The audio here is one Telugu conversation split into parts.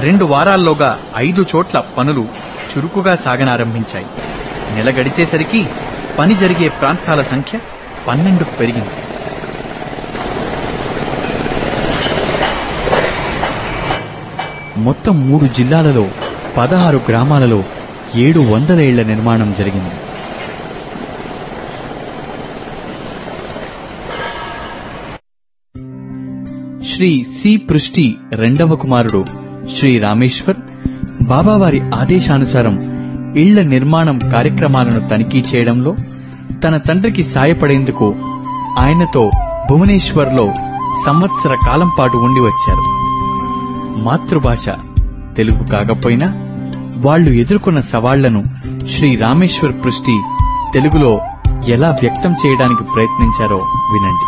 రెండు వారాల్లోగా ఐదు చోట్ల పనులు చురుకుగా సాగనారంభించాయి నెల గడిచేసరికి పని జరిగే ప్రాంతాల సంఖ్య పన్నెండుకు పెరిగింది మొత్తం మూడు జిల్లాలలో పదహారు గ్రామాలలో ఏడు వందల ఏళ్ల నిర్మాణం జరిగింది శ్రీ సి పృష్టి రెండవ కుమారుడు శ్రీ రామేశ్వర్ బాబావారి ఆదేశానుసారం ఇళ్ల నిర్మాణం కార్యక్రమాలను తనిఖీ చేయడంలో తన తండ్రికి సాయపడేందుకు ఆయనతో భువనేశ్వర్లో సంవత్సర కాలం పాటు ఉండి వచ్చారు మాతృభాష తెలుగు కాకపోయినా వాళ్ళు ఎదుర్కొన్న సవాళ్లను శ్రీ రామేశ్వర్ పృష్టి తెలుగులో ఎలా వ్యక్తం చేయడానికి ప్రయత్నించారో వినండి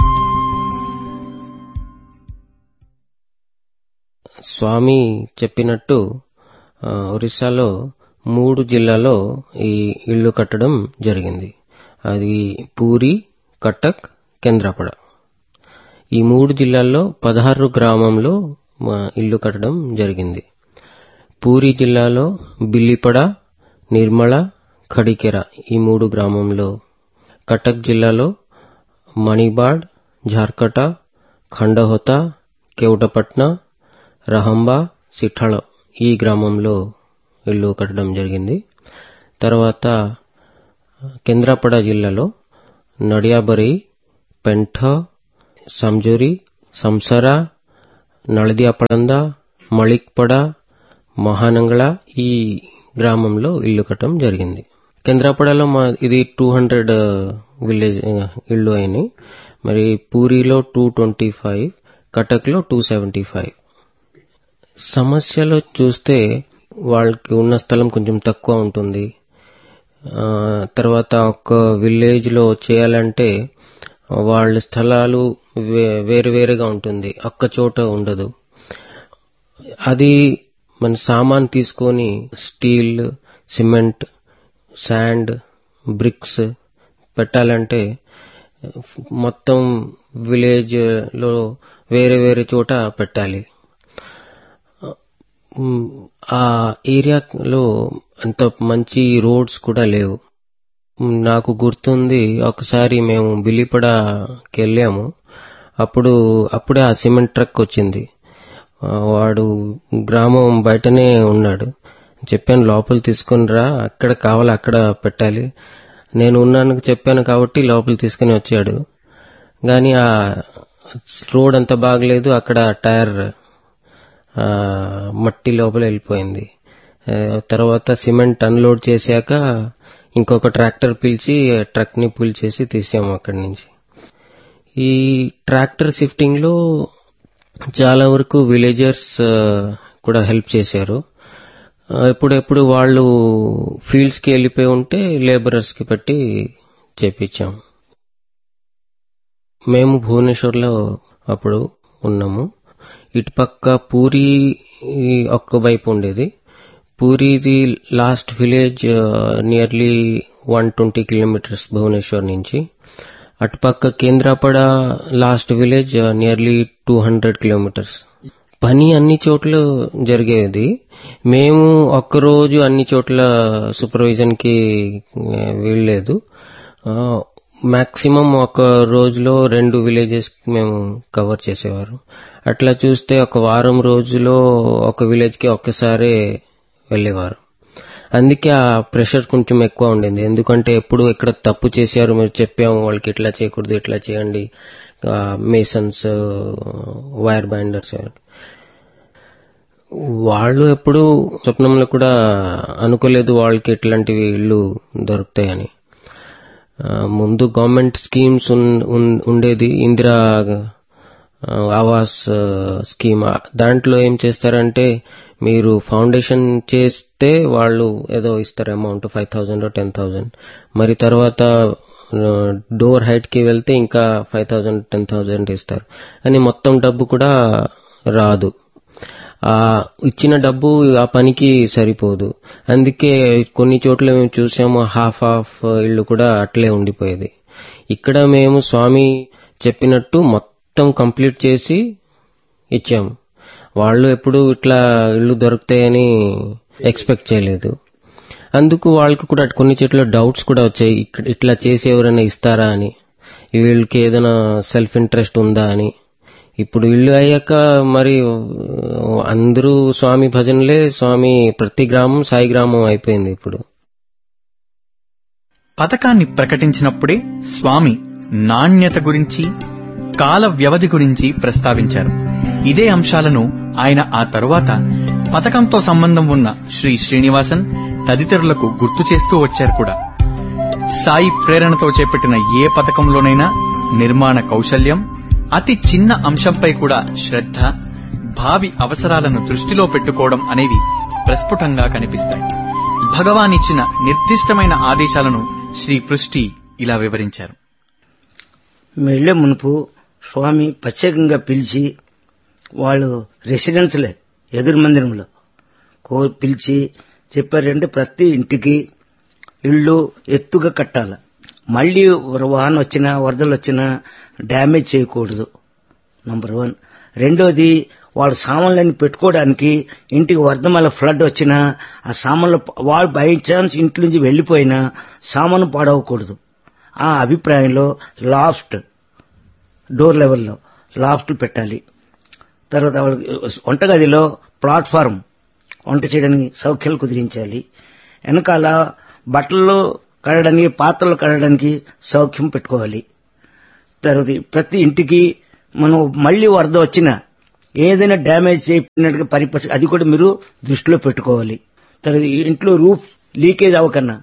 స్వామి చెప్పినట్టు ఆ, ఒరిస్సాలో మూడు జిల్లాలో ఈ ఇల్లు కట్టడం జరిగింది అది పూరి కటక్ కేంద్రాపడ ఈ మూడు జిల్లాల్లో పదహారు గ్రామంలో మా ఇల్లు కట్టడం జరిగింది పూరి జిల్లాలో బిల్లిపడ నిర్మల ఖడికెర ఈ మూడు గ్రామంలో కటక్ జిల్లాలో మణిబాడ్ ఝార్కట ఖండహోత కేవటపట్న రహంబా సిఠాళ ఈ గ్రామంలో ఇల్లు కట్టడం జరిగింది తర్వాత కేంద్రాపడ జిల్లాలో నడియాబరి పెంఠ సంజోరి సంసర నళదియాపడంద మళిక్పడ మహానంగళ ఈ గ్రామంలో ఇల్లు కట్టడం జరిగింది కేంద్రాపడలో మా ఇది టూ హండ్రెడ్ విలేజ్ ఆ, ఇళ్ళు అయినాయి మరి పూరిలో టూ ట్వంటీ ఫైవ్ కటక్లో టూ సెవెంటీ ఫైవ్ సమస్యలో చూస్తే వాళ్ళకి ఉన్న స్థలం కొంచెం తక్కువ ఉంటుంది ఆ, తర్వాత ఒక విలేజ్ లో చేయాలంటే వాళ్ళ స్థలాలు వే- వేరు వేరుగా ఉంటుంది ఒక్క చోట ఉండదు అది మన సామాన్ తీసుకొని స్టీల్ సిమెంట్ శాండ్ బ్రిక్స్ పెట్టాలంటే మొత్తం విలేజ్ లో వేరే వేరే చోట పెట్టాలి మ్, ఆ ఏరియాలో అంత మంచి రోడ్స్ కూడా లేవు మ్, నాకు గుర్తుంది ఒకసారి మేము బిల్లిపడకి వెళ్ళాము అప్పుడు అప్పుడే ఆ సిమెంట్ ట్రక్ వచ్చింది ఆ, వాడు గ్రామం బయటనే ఉన్నాడు చెప్పాను లోపల తీసుకుని రా అక్కడ కావాలి అక్కడ పెట్టాలి నేను ఉన్నాను చెప్పాను కాబట్టి లోపల తీసుకుని వచ్చాడు కానీ ఆ రోడ్ అంత బాగలేదు అక్కడ టైర్ ఆ, మట్టి లోపల వెళ్ళిపోయింది ఆ, తర్వాత సిమెంట్ అన్లోడ్ చేశాక ఇంకొక ట్రాక్టర్ పిలిచి ట్రక్ ని పుల్ చేసి తీసాము అక్కడి నుంచి ఈ ట్రాక్టర్ షిఫ్టింగ్ లో చాలా వరకు విలేజర్స్ కూడా హెల్ప్ చేశారు ఆ, ఎప్పుడెప్పుడు వాళ్ళు ఫీల్డ్స్ కి వెళ్ళిపోయి ఉంటే లేబరర్స్ కి పెట్టి చేపించాం మేము భువనేశ్వర్లో అప్పుడు ఉన్నాము ఇటుపక్క పూరి ఒక్క వైపు ఉండేది పూరిది last village nearly one twenty kilometres Bhubaneswar నుంచి అటుపక్క Kendrapada last village nearly two hundred kilometres పని అన్ని చోట్ల జరిగేది మేము ఒక్కరోజు అన్ని చోట్ల సూపర్విజన్ కి ఆ, వీల్లేదు మాక్సిమం ఒక రోజులో రెండు విలేజెస్ మేము కవర్ చేసేవారు అట్లా చూస్తే ఒక వారం రోజులో ఒక విలేజ్ కి ఒక్కసారే వెళ్ళేవారు అందుకే ఆ ప్రెషర్ కొంచెం ఎక్కువ ఉండింది ఎందుకంటే ఎప్పుడు ఎక్కడ తప్పు చేశారు మీరు చెప్పాము వాళ్ళకి ఇట్లా చేయకూడదు ఇట్లా చేయండి మేసన్స్ వైర్ బైండర్స్ వాళ్ళు ఎప్పుడు స్వప్నంలో కూడా అనుకోలేదు వాళ్ళకి ఇట్లాంటివి ఇల్లు దొరుకుతాయని ఆ, ముందు గవర్నమెంట్ స్కీమ్స్ ఉన్- ఉన్- ఉండేది ఇందిరా ఆ, ఆవాస్ ఆ, స్కీమ్ ఆ, దాంట్లో ఏం చేస్తారంటే మీరు ఫౌండేషన్ చేస్తే వాళ్ళు ఏదో ఇస్తారు amount five thousand ten thousand మరి తర్వాత డోర్ హైట్ కి వెళ్తే ఇంకా ఫైవ్ థౌజండ్ టెన్ థౌజండ్ ఇస్తారు అని మొత్తం డబ్బు కూడా రాదు ఆ ఇచ్చిన డబ్బు ఆ పనికి సరిపోదు అందుకే కొన్ని చోట్ల మేము చూసాము హాఫ్ హాఫ్ ఇల్లు కూడా అట్లే ఉండిపోయేది ఇక్కడ మేము స్వామి చెప్పినట్టు మొత్తం కంప్లీట్ చేసి ఇచ్చాము వాళ్ళు ఎప్పుడు ఇట్లా ఇల్లు దొరుకుతాయని ఎక్స్పెక్ట్ చేయలేదు అందుకు వాళ్ళకి కూడా కొన్ని చెట్ల డౌట్స్ కూడా వచ్చాయి ఇక్కడ ఇట్లా చేసి ఎవరైనా ఇస్తారా అని వీళ్ళకి ఏదైనా సెల్ఫ్ ఇంట్రెస్ట్ ఉందా అని ఇప్పుడు ఇల్లు అయ్యాక మరి అందరూ స్వామి భజనలే స్వామి ప్రతి గ్రామం సాయి గ్రామం అయిపోయింది ఇప్పుడు పథకాన్ని ప్రకటించినప్పుడే స్వామి నాణ్యత గురించి కాల వ్యవధి గురించి ప్రస్తావించారు ఇదే అంశాలను ఆయన ఆ తరువాత పథకంతో సంబంధం ఉన్న శ్రీ శ్రీనివాసన్ తదితరులకు గుర్తు చేస్తూ వచ్చారు కూడా సాయి ప్రేరణతో చేపట్టిన ఏ పథకంలోనైనా నిర్మాణ కౌశల్యం అతి చిన్న అంశంపై కూడా శ్రద్ధ భావి అవసరాలను దృష్టిలో పెట్టుకోవడం అనేవి ప్రస్ఫుటంగా కనిపిస్తాయి భగవాన్ ఇచ్చిన నిర్దిష్టమైన ఆదేశాలను శ్రీ పృష్టి ఇలా వివరించారు వెళ్లే మునుపు స్వామి ప్రత్యేకంగా పిలిచి వాళ్ళు రెసిడెన్స్లే ఎదురు మందిరంలో కో పిలిచి చెప్పారంటే ప్రతి ఇంటికి ఇళ్ళు ఎత్తుగా కట్టాల మళ్ళీ వాన వచ్చినా వరదలు వచ్చినా డ్యామేజ్ చేయకూడదు నంబర్ వన్ రెండోది వాళ్ళు సామాన్లన్నీ పెట్టుకోవడానికి ఇంటికి వరద మళ్ళీ ఫ్లడ్ వచ్చినా ఆ సామాన్లు వాళ్ళు బై ఛాన్స్ ఇంటి నుంచి వెళ్లిపోయినా సామాను పాడవకూడదు ఆ అభిప్రాయంలో లాఫ్ట్ డోర్ లెవెల్లో లాఫ్ట్ పెట్టాలి తర్వాత వాళ్ళకి వంటగదిలో ప్లాట్ఫారం వంట చేయడానికి సౌఖ్యాలు కుదిరించాలి వెనకాల బట్టలు కడడానికి పాత్రలు కడడానికి సౌఖ్యం పెట్టుకోవాలి తర్వాత ప్రతి ఇంటికి మనం మళ్ళీ వరద వచ్చినా ఏదైనా డ్యామేజ్ చేయనట్టుగా పరిపరి అది కూడా మీరు దృష్టిలో పెట్టుకోవాలి తర్వాత ఇంట్లో రూఫ్ లీకేజ్ అవ్వకన్నా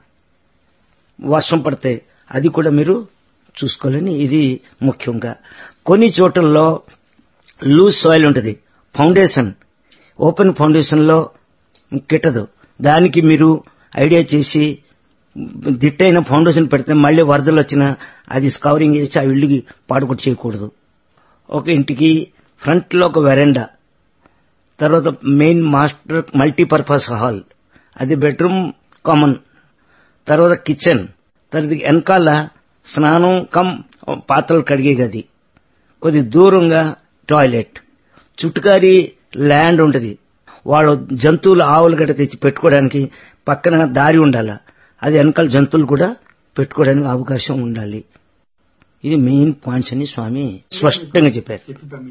వర్షం పడితే అది కూడా మీరు చూసుకోవాలని ఇది ముఖ్యంగా కొన్ని చోట్లలో లూజ్ సాయిల్ ఉంటుంది ఫౌండేషన్ ఓపెన్ ఫౌండేషన్లో కిట్టదు దానికి మీరు ఐడియా చేసి దిట్టైన ఫౌండేషన్ పెడితే మళ్ళీ వరదలు వచ్చినా అది స్కవరింగ్ చేసి ఆ ఇల్లుకి పాడుకొట్టు చేయకూడదు ఒక ఇంటికి ఫ్రంట్లో ఒక వెరెండా తర్వాత మెయిన్ మాస్టర్ మల్టీపర్పస్ హాల్ అది బెడ్రూమ్ కామన్ తర్వాత కిచెన్ తర్వాత వెనకాల స్నానం కమ్ పాత్రలు కడిగే గది కొద్ది దూరంగా టాయిలెట్ చుట్టుకారి ల్యాండ్ ఉంటుంది వాళ్ళు జంతువులు ఆవులు గట్ట తెచ్చి పెట్టుకోవడానికి పక్కన దారి ఉండాల అది వెనకాల జంతువులు కూడా పెట్టుకోవడానికి అవకాశం ఉండాలి ఇది మెయిన్ పాయింట్స్ అని స్వామి స్పష్టంగా చెప్పారు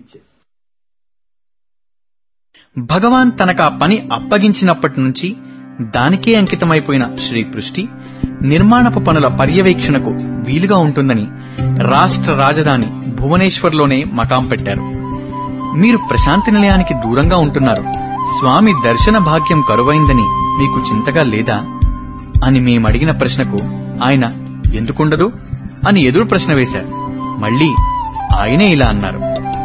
భగవాన్ తనకు ఆ పని అప్పగించినప్పటి నుంచి దానికే అంకితమైపోయిన శ్రీ పృష్టి నిర్మాణపు పనుల పర్యవేక్షణకు వీలుగా ఉంటుందని రాష్ట్ర రాజధాని భువనేశ్వర్లోనే మకాం పెట్టారు మీరు ప్రశాంతి నిలయానికి దూరంగా ఉంటున్నారు స్వామి దర్శన భాగ్యం కరువైందని మీకు చింతగా లేదా అని మేమడిగిన ప్రశ్నకు ఆయన ఎందుకుండదు అని ఎదురు ప్రశ్న వేశారు మళ్ళీ ఆయనే ఇలా అన్నారు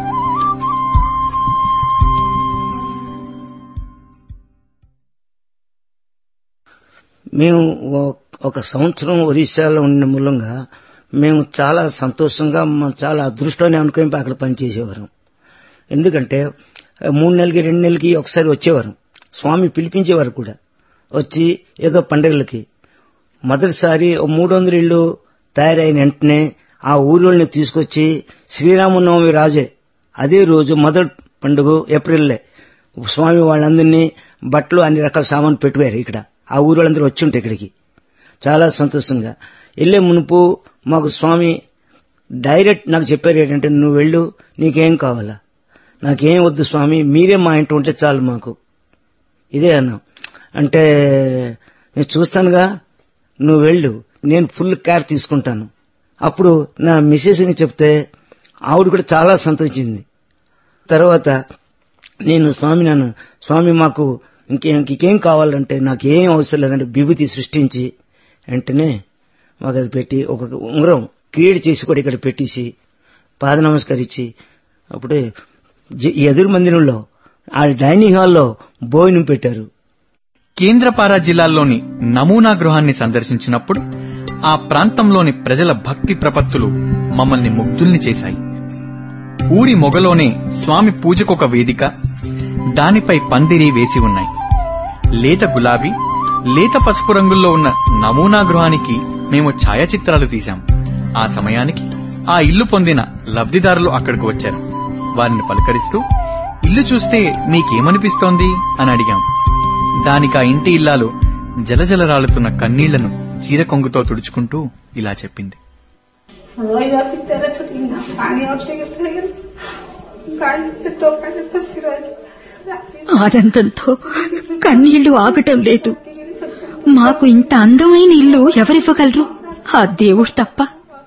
మేము ఒక సంవత్సరం ఒరిస్సాలో ఉన్న మూలంగా మేము చాలా సంతోషంగా చాలా అదృష్టాన్ని అనుకుని అక్కడ పనిచేసేవారు ఎందుకంటే మూడు నెలలకి రెండు నెలలకి ఒకసారి వచ్చేవారు స్వామి పిలిపించేవారు కూడా వచ్చి ఏదో పండుగలకి మొదటిసారి మూడు వందల ఇళ్ళు తయారైన వెంటనే ఆ ఊరిని తీసుకొచ్చి శ్రీరామనవమి రాజే అదే రోజు మొదటి పండుగ ఏప్రిల్లే స్వామి వాళ్ళందరినీ బట్టలు అన్ని రకాల సామాన్లు పెట్టివారు ఇక్కడ ఆ ఊరు వాళ్ళందరూ వచ్చి ఉంటాయి ఇక్కడికి చాలా సంతోషంగా వెళ్లే మునుపు మాకు స్వామి డైరెక్ట్ నాకు చెప్పారు ఏంటంటే నువ్వు వెళ్ళు నీకేం కావాలా నాకేం వద్దు స్వామి మీరే మా ఇంట ఉంటే చాలు మాకు ఇదే అన్నా అంటే నేను చూస్తానుగా నువ్వు వెళ్ళు నేను ఫుల్ కేర్ తీసుకుంటాను అప్పుడు నా మిస్సెస్ని చెప్తే ఆవిడ కూడా చాలా సంతోషించింది తర్వాత నేను స్వామి నన్ను స్వామి మాకు ఇంకేం ఇంకేం కావాలంటే నాకేం అవసరం లేదంటే విభూతి సృష్టించి వెంటనే మాకు అది పెట్టి ఒక ఉంగరం క్రియేట్ చేసి కూడా ఇక్కడ పెట్టేసి పాద నమస్కరించి అప్పుడే ఎదురు మందిరంలో ఆ డైనింగ్ హాల్లో భోజనం పెట్టారు కేంద్రపారా జిల్లాలోని నమూనా గృహాన్ని సందర్శించినప్పుడు ఆ ప్రాంతంలోని ప్రజల భక్తి ప్రపత్తులు మమ్మల్ని ముగ్ధుల్ని చేశాయి ఊరి మొగలోనే స్వామి పూజకొక వేదిక దానిపై పందిరి వేసి ఉన్నాయి లేత గులాబీ లేత పసుపు రంగుల్లో ఉన్న నమూనా గృహానికి మేము ఛాయాచిత్రాలు తీశాం ఆ సమయానికి ఆ ఇల్లు పొందిన లబ్ధిదారులు అక్కడికి వచ్చారు వారిని పలకరిస్తూ ఇల్లు చూస్తే మీకేమనిపిస్తోంది అని అడిగాం దానికి ఆ ఇంటి ఇల్లాలు జలజల రాలుతున్న కన్నీళ్లను చీర కొంగుతో తుడుచుకుంటూ ఇలా చెప్పింది रोई जाती तेरे छुट्टी ना पानी होते के गाड़ी पे तो पैसे फंसी रही ఆనందంతో కన్నీళ్లు ఆగటం లేదు మాకు ఇంత అందమైన ఇల్లు ఎవరివ్వగలరు ఆ దేవుడు తప్ప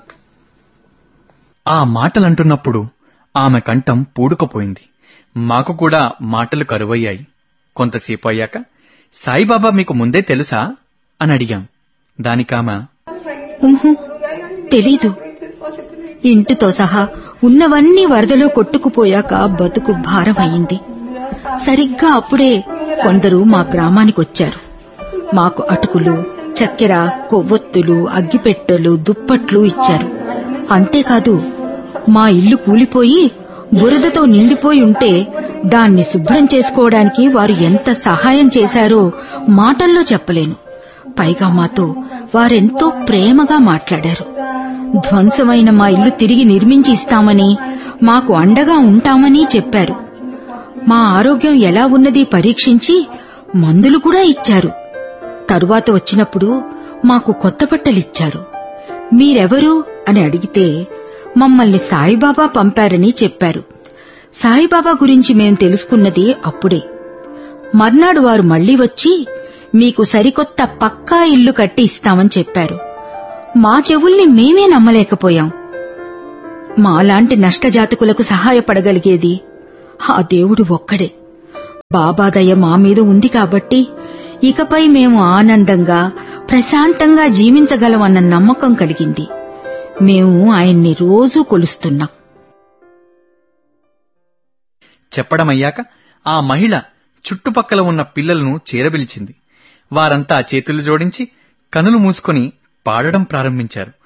ఆ మాటలంటున్నప్పుడు ఆమె కంఠం పూడుకుపోయింది మాకు కూడా మాటలు కరువయ్యాయి కొంతసేపు అయ్యాక సాయిబాబా మీకు ముందే తెలుసా అని అడిగాం దానికామె ఉహు, తెలీదు ఇంటితో సహా ఉన్నవన్నీ వరదలో కొట్టుకుపోయాక బతుకు భారమయ్యింది సరిగ్గా అప్పుడే కొందరు మా గ్రామానికొచ్చారు మాకు అటుకులు చక్కెర కొవ్వొత్తులు అగ్గిపెట్టెలు దుప్పట్లు ఇచ్చారు అంతేకాదు మా ఇల్లు కూలిపోయి బురదతో నిండిపోయి ఉంటే దాన్ని శుభ్రం చేసుకోవడానికి వారు ఎంత సహాయం చేశారో మాటల్లో చెప్పలేను పైగా మాతో వారెంతో ప్రేమగా మాట్లాడారు ధ్వంసమైన మా ఇల్లు తిరిగి నిర్మించి ఇస్తామని మాకు అండగా ఉంటామని చెప్పారు మా ఆరోగ్యం ఎలా ఉన్నది పరీక్షించి మందులు కూడా ఇచ్చారు తరువాత వచ్చినప్పుడు మాకు కొత్త బట్టలిచ్చారు మీరెవరు అని అడిగితే మమ్మల్ని సాయిబాబా పంపారని చెప్పారు సాయిబాబా గురించి మేం తెలుసుకున్నది అప్పుడే మర్నాడు వారు మళ్లీ వచ్చి మీకు సరికొత్త పక్కా ఇల్లు కట్టి ఇస్తామని చెప్పారు మా చెవుల్ని మేమే నమ్మలేకపోయాం మాలాంటి నష్టజాతకులకు సహాయపడగలిగేది ఆ దేవుడు ఒక్కడే బాబా దయ మా మీద ఉంది కాబట్టి ఇకపై మేము ఆనందంగా ప్రశాంతంగా జీవించగలమన్న నమ్మకం కలిగింది మేము ఆయన్ని రోజూ కొలుస్తున్నాం చెప్పడమయ్యాక ఆ మహిళ చుట్టుపక్కల ఉన్న పిల్లలను చేరబిలిచింది వారంతా చేతులు జోడించి కనులు మూసుకొని పాడడం ప్రారంభించారు